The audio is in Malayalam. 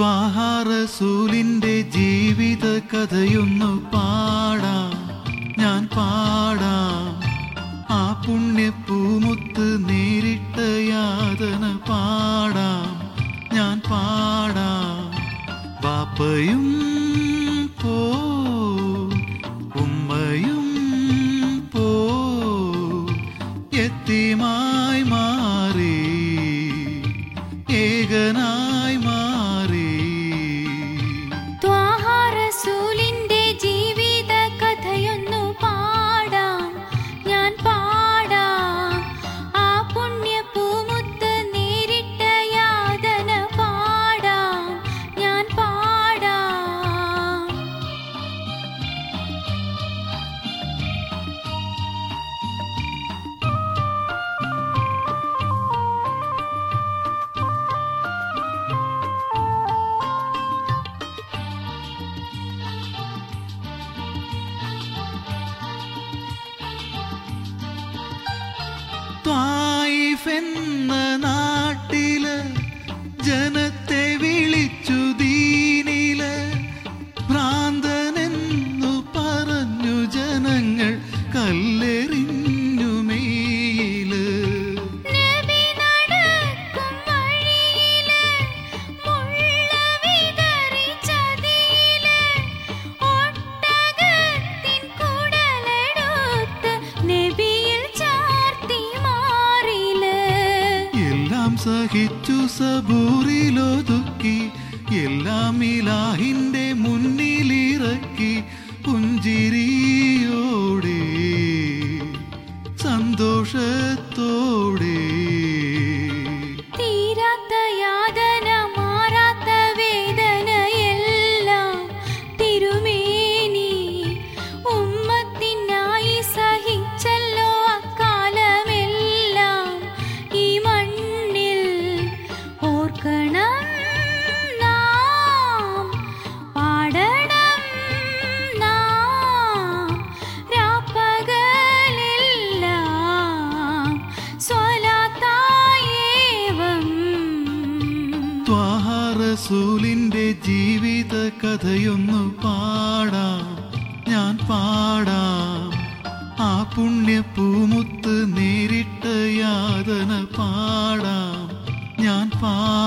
ത്വാഹാറസൂലിന്റെ ജീവിത കഥയൊന്നു പാടാം ഞാൻ പാടാം ആ പുണ്യപ്പൂമുത്ത് നേരിട്ട യാതന പാടാം ഞാൻ പാടാം ബാപ്പയും പോ ഉമ്മയും പോ എത്തിമായി മാറി ഏകനായി മാറി ത്വാഹാറസൂലിന്റെ ജീവിത കഥയൊന്നു പാടാം ഞാൻ പാടാം ആ പുണ്യപൂമുത്ത് നേരിട്ട യാതന പാടാം ഞാൻ പാടാം ത്വായിഫെന്ന നാട്ടില് ജനത്തെ വിളിച്ചു ദീനില് ഭ്രാന്തനെന്നു പറഞ്ഞു ജനങ്ങൾ കല്ലെറിഞ്ഞു മെയില് നബി നടക്കും വഴിയില് മുള്ള വിതറി ചതിയില് ഒട്ടകത്തിൻ കുടലെടുത്ത് നബിയിൽ ചാർത്തി മാറില് എല്ലാം സഹിച്ചു സബൂറിലൊതുക്കി എല്ലാം ഇലാഹിന്റെ മുന്നിലിറക്കി പുഞ്ചിരിയോടെ സന്തോഷത്തോടെ തീരാത്ത യാതന മാറാത്ത വേദനയെല്ലാം തിരുമേനി ഉമ്മത്തിനായി സഹിച്ചല്ലോ അക്കാലമെല്ലാം ഈ മണ്ണിൽ ഓർക്കണം നാം പാടണം നാം രാപ്പകലെല്ലാം സ്വലാത്തായേവം ത്വാഹാറസൂലിന്റെ ജീവിത കഥയൊന്നു പാടാം ഞാൻ പാടാം ആ പുണ്യപ്പൂമുത്ത് നേരിട്ട യാതന പാടാം ഞാൻ പാടാം